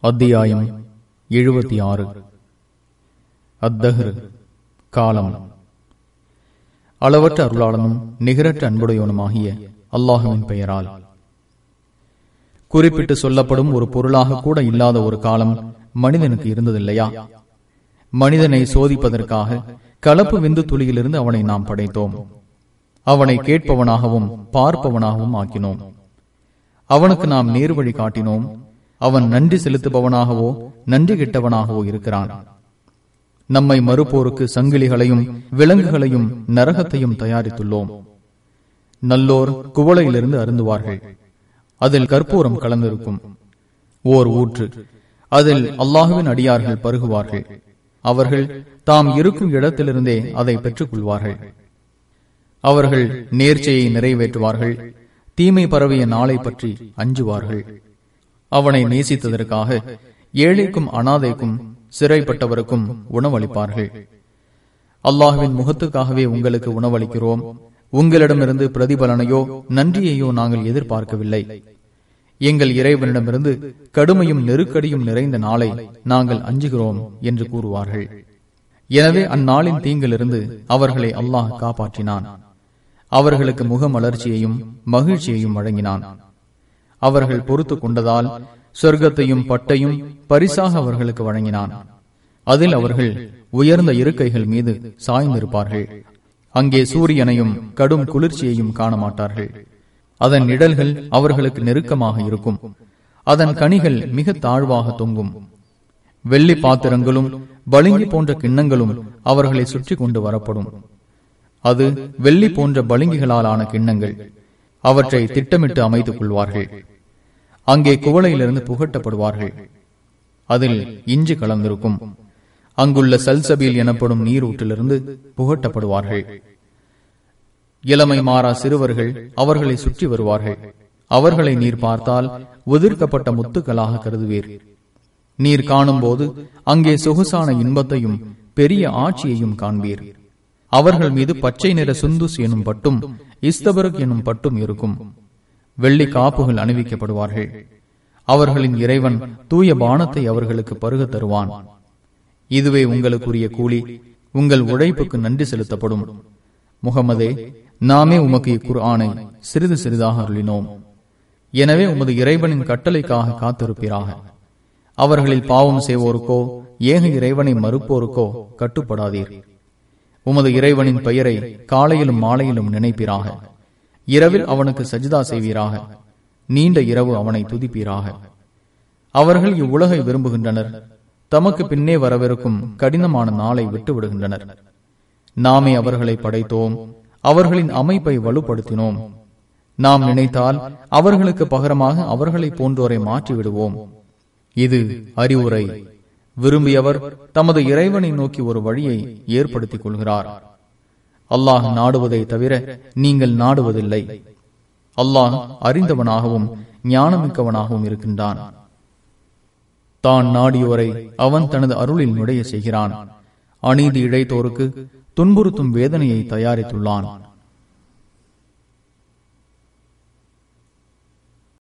அத்தியாயம் எழுபத்தி ஆறு அத்தஹ்ரு காலம் அளவற்ற அருளாளனும் நிகரற்ற அன்புடையவனுமாகிய அல்லாஹுவின் பெயரால் குறிப்பிட்டு சொல்லப்படும் ஒரு பொருளாக கூட இல்லாத ஒரு காலம் மனிதனுக்கு இருந்ததில்லையா மனிதனை சோதிப்பதற்காக கலப்பு விந்து துளியிலிருந்து அவனை நாம் படைத்தோம் அவனை கேட்பவனாகவும் பார்ப்பவனாகவும் ஆக்கினோம் அவனுக்கு நாம் நேர்வழி காட்டினோம் அவன் நன்றி செலுத்துபவனாகவோ நன்றி கெட்டவனாகவோ இருக்கிறான் நம்மை மறுப்போருக்கு சங்கிலிகளையும் விலங்குகளையும் நரகத்தையும் தயாரித்துள்ளோம் நல்லோர் குவளையிலிருந்து அருந்துவார்கள் அதில் கற்பூரம் கலந்திருக்கும் ஓர் ஊற்று அதில் அல்லாஹுவின் அடியார்கள் பருகுவார்கள் அவர்கள் தாம் இருக்கும் இடத்திலிருந்தே அதை பெற்றுக் கொள்வார்கள் அவர்கள் நேர்ச்சையை நிறைவேற்றுவார்கள் தீமை பரவிய நாளை பற்றி அஞ்சுவார்கள் அவனை நேசித்ததற்காக ஏழைக்கும் அனாதைக்கும் சிறைப்பட்டவருக்கும் உணவளிப்பார்கள் அல்லாஹுவின் முகத்துக்காகவே உங்களுக்கு உணவளிக்கிறோம் உங்களிடமிருந்து பிரதிபலனையோ நன்றியையோ நாங்கள் எதிர்பார்க்கவில்லை எங்கள் இறைவனிடமிருந்து கடுமையும் நெருக்கடியும் நிறைந்த நாளை நாங்கள் அஞ்சுகிறோம் என்று கூறுவார்கள் எனவே அந்நாளின் தீங்கிலிருந்து அவர்களை அல்லாஹ் காப்பாற்றினான் அவர்களுக்கு முகமலர்ச்சியையும் மகிழ்ச்சியையும் வழங்கினான் அவர்கள் பொறுத்து கொண்டதால் சொர்க்கத்தையும் பட்டையும் பரிசாக அவர்களுக்கு வழங்கினான் அதில் அவர்கள் உயர்ந்த இருக்கைகள் மீது சாய்ந்திருப்பார்கள் அங்கே சூரியனையும் கடும் குளிர்ச்சியையும் காண மாட்டார்கள் அதன் நிழல்கள் அவர்களுக்கு நெருக்கமாக இருக்கும் அதன் கனிகள் மிக தாழ்வாக தொங்கும் வெள்ளி பாத்திரங்களும் பளிங்கி போன்ற கிண்ணங்களும் அவர்களை சுற்றி கொண்டு வரப்படும் அது வெள்ளி போன்ற பளிங்கிகளால் ஆன கிண்ணங்கள் அவற்றை திட்டமிட்டு அமைத்துக் கொள்வார்கள் அங்கே குவளையிலிருந்து புகட்டப்படுவார்கள் அதில் இஞ்சி கலந்திருக்கும் அங்குள்ள சல்சபீல் எனப்படும் நீரூற்றிலிருந்து புகட்டப்படுவார்கள் இளமை மாறா சிறுவர்கள் அவர்களை சுற்றி வருவார்கள் அவர்களை நீர் பார்த்தால் உதிர்க்கப்பட்ட முத்துக்களாக கருதுவீர் நீர் காணும் போது அங்கே சொகுசான இன்பத்தையும் பெரிய ஆட்சியையும் காண்பீர் அவர்கள் மீது பச்சை நிற சுந்துஸ் எனும் பட்டும் இஸ்தபருக் எனும் பட்டும் இருக்கும் வெள்ளி காப்புகள் அணிவிக்கப்படுவார்கள் அவர்களின் இறைவன் தூய பானத்தை அவர்களுக்கு பருக தருவான் இதுவே உங்களுக்குரிய கூலி உங்கள் உழைப்புக்கு நன்றி செலுத்தப்படும் முகமதே நாமே உமக்கு இக்குர்ஆனை சிறிது சிறிதாக அருளினோம் எனவே உமது இறைவனின் கட்டளைக்காக காத்திருப்பீராக அவர்களில் பாவம் செய்வோருக்கோ ஏக இறைவனை மறுப்போருக்கோ கட்டுப்படாதீர் உமது இறைவனின் பெயரை காலையிலும் மாலையிலும் நினைப்பீராக இரவில் அவனுக்கு சஜிதா செய்வீராக நீண்ட இரவு அவனை துதிப்பீராக அவர்கள் இவ்வுலகை விரும்புகின்றனர் தமக்கு பின்னே வரவிருக்கும் கடினமான நாளை விட்டு விடுகின்றனர் நாமே அவர்களை படைத்தோம் அவர்களின் அமைப்பை வலுப்படுத்தினோம் நாம் நினைத்தால் அவர்களுக்கு பகரமாக அவர்களை போன்றோரை மாற்றி விடுவோம் இது அறிவுரை விரும்பியவர் தமது இறைவனை நோக்கி ஒரு வழியை ஏற்படுத்திக் கொள்கிறார் அல்லாஹ் நாடுவதை தவிர நீங்கள் நாடுவதில்லை அல்லாஹ் அறிந்தவனாகவும் ஞானமிக்கவனாகவும் இருக்கின்றான் தான் நாடியோரை அவன் தனது அருளில் நுழைய செய்கிறான் அநீதி இழைத்தோருக்கு துன்புறுத்தும் வேதனையை தயாரித்துள்ளான்